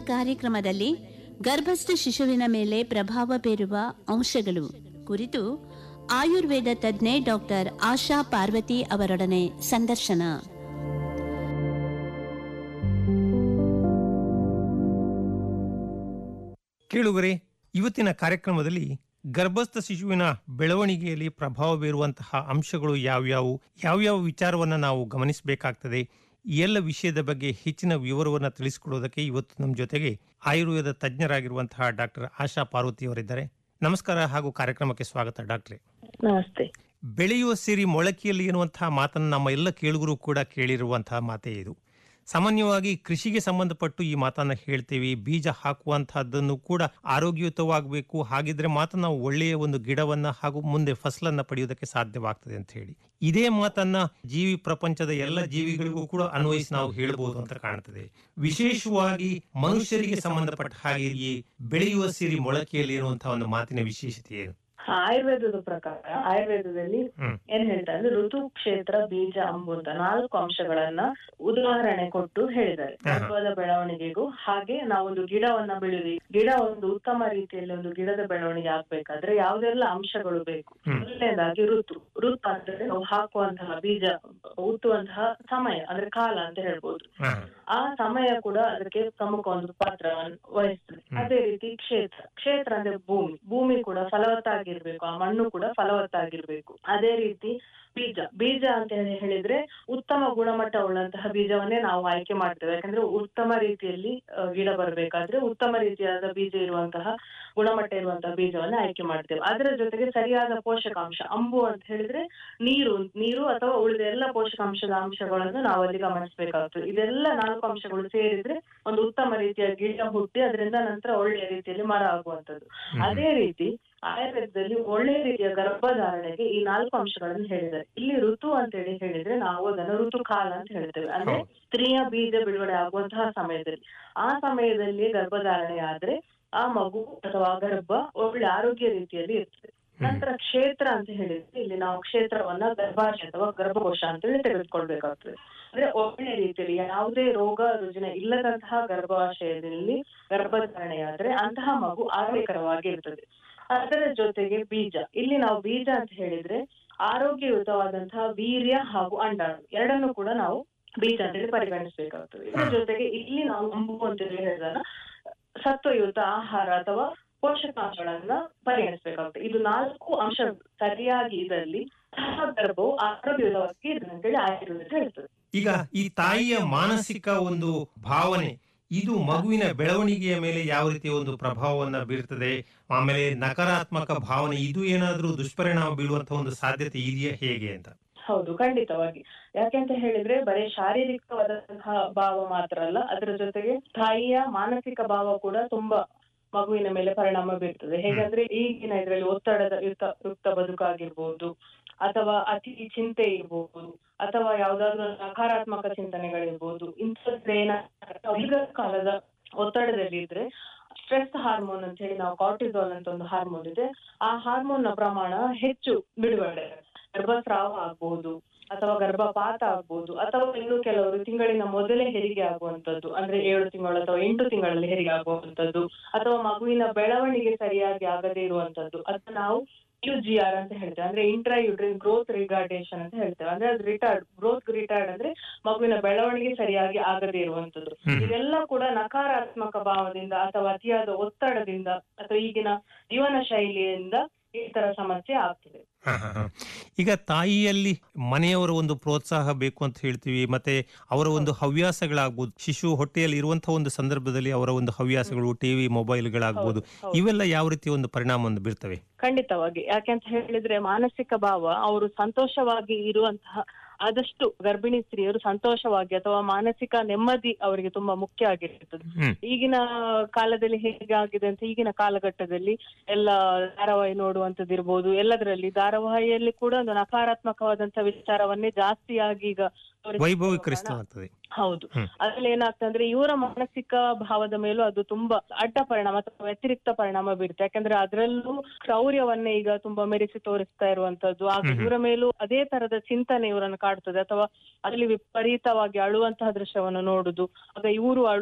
ಕಾರ್ಯಕ್ರಮದಲ್ಲಿ ಗರ್ಭಸ್ಥ ಶಿಶುವಿನ ಮೇಲೆ ಪ್ರಭಾವ ಬೀರುವ ಅಂಶಗಳು ಕುರಿತು ಆಯುರ್ವೇದ ತಜ್ಞೆ ಡಾಕ್ಟರ್ ಆಶಾ ಪಾರ್ವತಿ ಅವರೊಡನೆ ಸಂದರ್ಶನ ಕೇಳುಗರೆ ಇವತ್ತಿನ ಕಾರ್ಯಕ್ರಮದಲ್ಲಿ ಗರ್ಭಸ್ಥ ಶಿಶುವಿನ ಬೆಳವಣಿಗೆಯಲ್ಲಿ ಪ್ರಭಾವ ಬೀರುವಂತಹ ಅಂಶಗಳು ಯಾವ್ಯಾವು ಯಾವ್ಯಾವ ವಿಚಾರವನ್ನು ನಾವು ಗಮನಿಸಬೇಕಾಗ್ತದೆ ಈ ಎಲ್ಲ ವಿಷಯದ ಬಗ್ಗೆ ಹೆಚ್ಚಿನ ವಿವರವನ್ನು ತಿಳಿಸಿಕೊಡೋದಕ್ಕೆ ಇವತ್ತು ನಮ್ಮ ಜೊತೆಗೆ ಆಯುರ್ವೇದ ತಜ್ಞರಾಗಿರುವಂತಹ ಡಾಕ್ಟರ್ ಆಶಾ ಪಾರ್ವತಿ ಅವರಿದ್ದಾರೆ ನಮಸ್ಕಾರ ಹಾಗೂ ಕಾರ್ಯಕ್ರಮಕ್ಕೆ ಸ್ವಾಗತ ಡಾಕ್ಟ್ರೆ ನಮಸ್ತೆ ಬೆಳೆಯುವ ಸಿರಿ ಮೊಳಕೆಯಲ್ಲಿ ಎನ್ನುವಂತಹ ಮಾತನ್ನು ನಮ್ಮ ಎಲ್ಲ ಕೇಳುಗರು ಕೂಡ ಕೇಳಿರುವಂತಹ ಮಾತೇ ಇದು ಸಾಮಾನ್ಯವಾಗಿ ಕೃಷಿಗೆ ಸಂಬಂಧಪಟ್ಟು ಈ ಮಾತನ್ನ ಹೇಳ್ತೀವಿ ಬೀಜ ಹಾಕುವಂತಹದ್ದನ್ನು ಕೂಡ ಆರೋಗ್ಯಯುತವಾಗಬೇಕು ಹಾಗಿದ್ರೆ ಮಾತ್ರ ನಾವು ಒಳ್ಳೆಯ ಒಂದು ಗಿಡವನ್ನ ಹಾಗೂ ಮುಂದೆ ಫಸಲನ್ನ ಪಡೆಯುವುದಕ್ಕೆ ಸಾಧ್ಯವಾಗ್ತದೆ ಅಂತ ಹೇಳಿ ಇದೇ ಮಾತನ್ನ ಜೀವಿ ಪ್ರಪಂಚದ ಎಲ್ಲ ಜೀವಿಗಳಿಗೂ ಕೂಡ ಅನ್ವಯಿಸಿ ನಾವು ಹೇಳ್ಬೋದು ಅಂತ ಕಾಣ್ತದೆ ವಿಶೇಷವಾಗಿ ಮನುಷ್ಯರಿಗೆ ಸಂಬಂಧಪಟ್ಟ ಹಾಗೆ ಈ ಬೆಳೆಯುವ ಸಿರಿ ಮೊಳಕೆಯಲ್ಲಿ ಇರುವಂತಹ ಒಂದು ಮಾತಿನ ವಿಶೇಷತೆ ಏನು ಆಯುರ್ವೇದದ ಪ್ರಕಾರ ಆಯುರ್ವೇದದಲ್ಲಿ ಹ್ಮ್. ಏನ್ ಹೇಳ್ತಾರೆ ಅಂದ್ರೆ ಋತು ಕ್ಷೇತ್ರ ಬೀಜ ಅಂಬು ಅಂತ ನಾಲ್ಕು ಅಂಶಗಳನ್ನ ಉದಾಹರಣೆ ಕೊಟ್ಟು ಹೇಳಿದ್ದಾರೆ ಹಾ. ಗರ್ಭದ ಬೆಳವಣಿಗೆಗೂ ಹಾಗೆ ನಾವೊಂದು ಗಿಡವನ್ನ ಬೆಳೆದಿ ಗಿಡ ಒಂದು ಉತ್ತಮ ರೀತಿಯಲ್ಲಿ ಒಂದು ಗಿಡದ ಬೆಳವಣಿಗೆ ಆಗ್ಬೇಕಾದ್ರೆ ಯಾವ್ದೆಲ್ಲ ಅಂಶಗಳು ಬೇಕು ಹ್ಮ್. ಮೊದಲನೇದಾಗಿ ಋತು ಋತು ಅಂದ್ರೆ ನಾವು ಹಾಕುವಂತಹ ಬೀಜ ಹುಟ್ಟುವಂತಹ ಸಮಯ ಅಂದ್ರೆ ಕಾಲ ಅಂತ ಹೇಳ್ಬೋದು ಹಾ. ಆ ಸಮಯ ಕೂಡ ಅದಕ್ಕೆ ಪ್ರಮುಖ ಒಂದು ಪಾತ್ರವನ್ನು ವಹಿಸ್ತದೆ ಹ್ಮ್. ಅದೇ ರೀತಿ ಕ್ಷೇತ್ರ ಕ್ಷೇತ್ರ ಅಂದ್ರೆ ಭೂಮಿ ಭೂಮಿ ಕೂಡ ಫಲವತ್ತಾಗಿರ್ಬೇಕು ಆ ಮಣ್ಣು ಕೂಡ ಫಲವತ್ತಾಗಿರ್ಬೇಕು ಅದೇ ರೀತಿ ಬೀಜ ಬೀಜ ಅಂತ ಹೇಳಿ ಹೇಳಿದ್ರೆ ಉತ್ತಮ ಗುಣಮಟ್ಟ ಉಳ್ಳಂತಹ ಬೀಜವನ್ನೇ ನಾವು ಆಯ್ಕೆ ಮಾಡ್ತೇವೆ ಯಾಕಂದ್ರೆ ಉತ್ತಮ ರೀತಿಯಲ್ಲಿ ಆ, ಗಿಡ ಬರ್ಬೇಕಾದ್ರೆ ಉತ್ತಮ ರೀತಿಯಾದ ಬೀಜ ಇರುವಂತಹ ಗುಣಮಟ್ಟ ಇರುವಂತಹ ಬೀಜವನ್ನ ಆಯ್ಕೆ ಮಾಡ್ತೇವೆ ಅದರ ಜೊತೆಗೆ ಸರಿಯಾದ ಪೋಷಕಾಂಶ ಅಂಬು ಅಂತ ಹೇಳಿದ್ರೆ ನೀರು ನೀರು ಅಥವಾ ಉಳಿದ ಎಲ್ಲ ಪೋಷಕಾಂಶದ ಅಂಶಗಳನ್ನು ನಾವು ಅಲ್ಲಿ ಗಮನಿಸಬೇಕಾಗ್ತದೆ ಇದೆಲ್ಲ ನಾಲ್ಕು ಅಂಶಗಳು ಸೇರಿದ್ರೆ ಒಂದು ಉತ್ತಮ ರೀತಿಯ ಗಿಡ ಹುಟ್ಟಿ ಅದರಿಂದ ನಂತರ ಒಳ್ಳೆಯ ರೀತಿಯಲ್ಲಿ ಮರ ಆಗುವಂತದ್ದು ಅದೇ ರೀತಿ ಆಯುರ್ವೇದದಲ್ಲಿ ಒಳ್ಳೆಯ ರೀತಿಯ ಗರ್ಭಧಾರಣೆಗೆ ಈ ನಾಲ್ಕು ಅಂಶಗಳನ್ನು ಹೇಳಿದ್ದಾರೆ ಇಲ್ಲಿ ಋತು ಅಂತ ಹೇಳಿ ಹೇಳಿದ್ರೆ ನಾವು ಅದನ್ನು ಋತುಕಾಲ ಅಂತ ಹೇಳ್ತೇವೆ ಅಂದ್ರೆ ಹೌದು. ಸ್ತ್ರೀಯ ಬೀಜ ಬಿಡುಗಡೆ ಆಗುವಂತಹ ಸಮಯದಲ್ಲಿ ಆ ಸಮಯದಲ್ಲಿ ಗರ್ಭಧಾರಣೆ ಆದ್ರೆ ಆ ಮಗು ಅಥವಾ ಗರ್ಭ ಒಳ್ಳೆ ಆರೋಗ್ಯ ರೀತಿಯಲ್ಲಿ ಇರ್ತದೆ ನಂತರ ಕ್ಷೇತ್ರ ಅಂತ ಹೇಳಿದ್ರೆ ಇಲ್ಲಿ ನಾವು ಕ್ಷೇತ್ರವನ್ನ ಗರ್ಭಾಶಯ ಅಥವಾ ಗರ್ಭಕೋಶ ಅಂತ ಹೇಳಿ ತೆಗೆದುಕೊಳ್ಬೇಕಾಗ್ತದೆ ಅಂದ್ರೆ ಒಳ್ಳೆ ರೀತಿಯಲ್ಲಿ ಯಾವುದೇ ರೋಗ ರುಜಿನ ಇಲ್ಲದಂತಹ ಗರ್ಭಾಶಯದಲ್ಲಿ ಗರ್ಭಧಾರಣೆಯಾದ್ರೆ ಅಂತಹ ಮಗು ಆರೋಗ್ಯಕರವಾಗಿ ಇರ್ತದೆ ಅದರ ಜೊತೆಗೆ ಬೀಜ ಇಲ್ಲಿ ನಾವು ಬೀಜ ಅಂತ ಹೇಳಿದ್ರೆ ಆರೋಗ್ಯಯುತವಾದಂತಹ ವೀರ್ಯ ಹಾಗೂ ಅಂಡಾಣು ಎರಡನ್ನು ಕೂಡ ನಾವು ಬೀಜ ಅಂತ ಹೇಳಿ ಪರಿಗಣಿಸಬೇಕಾಗ್ತದೆ ಇದರ ಜೊತೆಗೆ ಇಲ್ಲಿ ನಾವು ಅಂಬು ಅಂತ ಹೇಳಿ ಹೇಳಿದಾಗ ಸತ್ವಯುತ ಆಹಾರ ಅಥವಾ ಪೋಷಕಾಂಶಗಳನ್ನ ಪರಿಗಣಿಸಬೇಕಾಗುತ್ತೆ ಇದು ನಾಲ್ಕು ಅಂಶ ಸರಿಯಾಗಿ ಇದ್ದಲ್ಲಿ ಸಹ ಗರ್ಭವು ಆರೋಗ್ಯಯುತವಾಗಿ ಇರ್ತದೆ ಅಂತೇಳಿ ಆಯುರ್ವೇದ ಹೇಳ್ತದೆ ಈಗ ಈ ತಾಯಿಯ ಮಾನಸಿಕ ಒಂದು ಭಾವನೆ ಇದು ಮಗುವಿನ ಬೆಳವಣಿಗೆಯ ಮೇಲೆ ಯಾವ ರೀತಿಯ ಒಂದು ಪ್ರಭಾವವನ್ನ ಬೀರ್ತದೆ ಆಮೇಲೆ ನಕಾರಾತ್ಮಕ ಭಾವನೆ ಇದು ಏನಾದ್ರೂ ದುಷ್ಪರಿಣಾಮ ಬೀಳುವಂತಹ ಒಂದು ಸಾಧ್ಯತೆ ಇದೆಯಾ ಹೇಗೆ ಅಂತ ಹೌದು ಖಂಡಿತವಾಗಿ ಯಾಕೆಂತ ಹೇಳಿದ್ರೆ ಬರೀ ಶಾರೀರಿಕವಾದಂತಹ ಭಾವ ಮಾತ್ರ ಅಲ್ಲ ಅದರ ಜೊತೆಗೆ ತಾಯಿಯ ಮಾನಸಿಕ ಭಾವ ಕೂಡ ತುಂಬಾ ಮಗುವಿನ ಮೇಲೆ ಪರಿಣಾಮ ಬೀರ್ತದೆ ಹೇಗಂದ್ರೆ ಈಗಿನ ಇದರಲ್ಲಿ ಒತ್ತಡದ ಯುಕ್ತ ಯುಕ್ತ ಬದುಕಾಗಿರ್ಬೋದು ಅಥವಾ ಅತಿ ಚಿಂತೆ ಇರ್ಬೋದು ಅಥವಾ ಯಾವ್ದಾದ್ರು ನಕಾರಾತ್ಮಕ ಚಿಂತನೆಗಳಿರ್ಬೋದು ಇಂಥದ್ದೇನ ದೀರ್ಘಕಾಲದ ಒತ್ತಡದಲ್ಲಿ ಇದ್ರೆ ಸ್ಟ್ರೆಸ್ ಹಾರ್ಮೋನ್ ಅಂತ ಹೇಳಿ ನಾವು ಕಾರ್ಟಿಸಾಲ್ ಅಂತ ಒಂದು ಹಾರ್ಮೋನ್ ಇದೆ ಆ ಹಾರ್ಮೋನ್ ನ ಪ್ರಮಾಣ ಹೆಚ್ಚು ಬಿಡುಗಡೆ ಗರ್ಭಸ್ರಾವ ಆಗ್ಬಹುದು ಅಥವಾ ಗರ್ಭಪಾತ ಆಗ್ಬಹುದು ಅಥವಾ ಇನ್ನು ಕೆಲವರು ತಿಂಗಳಿನ ಮೊದಲೇ ಹೆರಿಗೆ ಆಗುವಂತದ್ದು ಅಂದ್ರೆ ಏಳು ತಿಂಗಳು ಅಥವಾ ಎಂಟು ತಿಂಗಳಲ್ಲಿ ಹೆರಿಗೆ ಆಗುವಂತದ್ದು ಅಥವಾ ಮಗುವಿನ ಬೆಳವಣಿಗೆ ಸರಿಯಾಗಿ ಆಗದೇ ಇರುವಂತದ್ದು ಅದನ್ನ ನಾವು ಯು ಜಿ ಆರ್ ಅಂತ ಹೇಳ್ತೇವೆ ಅಂದ್ರೆ ಇಂಟ್ರಾ ಯುಡ್ರಿನ್ ಗ್ರೋತ್ ರಿಗಾರ್ಡೇಷನ್ ಅಂತ ಹೇಳ್ತೇವೆ ಅಂದ್ರೆ ಅದು ರಿಟಾರ್ಡ್ ಗ್ರೋತ್ ರಿಟಾರ್ಡ್ ಅಂದ್ರೆ ಮಗುವಿನ ಬೆಳವಣಿಗೆ ಸರಿಯಾಗಿ ಆಗದೇ ಇರುವಂತದ್ದು ಹ್ಮ್. ಇದೆಲ್ಲ ಕೂಡ ನಕಾರಾತ್ಮಕ ಭಾವದಿಂದ ಅಥವಾ ಅತಿಯಾದ ಒತ್ತಡದಿಂದ ಅಥವಾ ಈಗಿನ ಜೀವನ ಶೈಲಿಯಿಂದ ಈ ತರ ಸಮಸ್ಯೆ ಆಗ್ತಿದೆ ಹ, ಹ, ಹ. ಈಗ ತಾಯಿಯಲ್ಲಿ ಮನೆಯವರ ಒಂದು ಪ್ರೋತ್ಸಾಹ ಬೇಕು ಅಂತ ಹೇಳ್ತೀವಿ ಮತ್ತೆ ಅವರ ಒಂದು ಹವ್ಯಾಸಗಳಾಗ್ಬೋದು ಶಿಶು ಹೊಟ್ಟೆಯಲ್ಲಿ ಇರುವಂತಹ ಒಂದು ಸಂದರ್ಭದಲ್ಲಿ ಅವರ ಒಂದು ಹವ್ಯಾಸಗಳು ಟಿವಿ ಮೊಬೈಲ್ಗಳಾಗ್ಬೋದು ಹೌದು. ಇವೆಲ್ಲ ಯಾವ ರೀತಿಯ ಒಂದು ಪರಿಣಾಮವನ್ನು ಬೀರ್ತವೆ ಖಂಡಿತವಾಗಿ ಯಾಕೆಂತ ಹೇಳಿದ್ರೆ ಮಾನಸಿಕ ಭಾವ ಅವರು ಸಂತೋಷವಾಗಿ ಇರುವಂತಹ ಆದಷ್ಟು ಗರ್ಭಿಣಿ ಸ್ತ್ರೀಯರು ಸಂತೋಷವಾಗಿ ಅಥವಾ ಮಾನಸಿಕ ನೆಮ್ಮದಿ ಅವರಿಗೆ ತುಂಬಾ ಮುಖ್ಯ ಆಗಿರ್ತದೆ ಹ್ಮ್ ಈಗಿನ ಕಾಲದಲ್ಲಿ ಹೇಗಾಗಿದೆ ಅಂತ ಈಗಿನ ಕಾಲಘಟ್ಟದಲ್ಲಿ ಎಲ್ಲ ಧಾರಾವಾಹಿ ನೋಡುವಂತದ್ದಿರ್ಬೋದು ಎಲ್ಲದರಲ್ಲಿ ಧಾರಾವಾಹಿಯಲ್ಲಿ ಕೂಡ ಒಂದು ನಕಾರಾತ್ಮಕವಾದಂತಹ ವಿಚಾರವನ್ನೇ ಜಾಸ್ತಿಯಾಗಿ ಈಗ ತೋರಿಸ್ತಾ ಇರುವ ಕಾರಣ- ವೈಭವೀಕರಿಸಲಾಗ್ತದೆ ಹೌದು ಹ್ಮ್. ಅದ್ರಲ್ಲಿ ಏನಾಗ್ತದೆ ಅಂದ್ರೆ ಇವರ ಮಾನಸಿಕ ಭಾವದ ಮೇಲೂ ಅದು ತುಂಬಾ ಅಡ್ಡ ಪರಿಣಾಮ ಅಥವಾ ವ್ಯತಿರಿಕ್ತ ಪರಿಣಾಮ ಬೀರುತ್ತೆ ಯಾಕಂದ್ರೆ ಅದರಲ್ಲೂ ಕ್ರೌರ್ಯವನ್ನೇ ಈಗ ತುಂಬಾ ಮೆರೆಸಿ ತೋರಿಸ್ತಾ ಇರುವಂತದ್ದು ಆಗ ಹ್ಮ್ ಹ್ಮ್. ಇವರ ಮೇಲೂ ಅದೇ ತರದ ಚಿಂತನೆ ಇವರನ್ನು ಕಾಡ್ತದೆ ಅಥವಾ ಅಲ್ಲಿ ವಿಪರೀತವಾಗಿ ಅಳುವಂತಹ ದೃಶ್ಯವನ್ನು ನೋಡುದು ಆಗ ಇವರು ಅಳು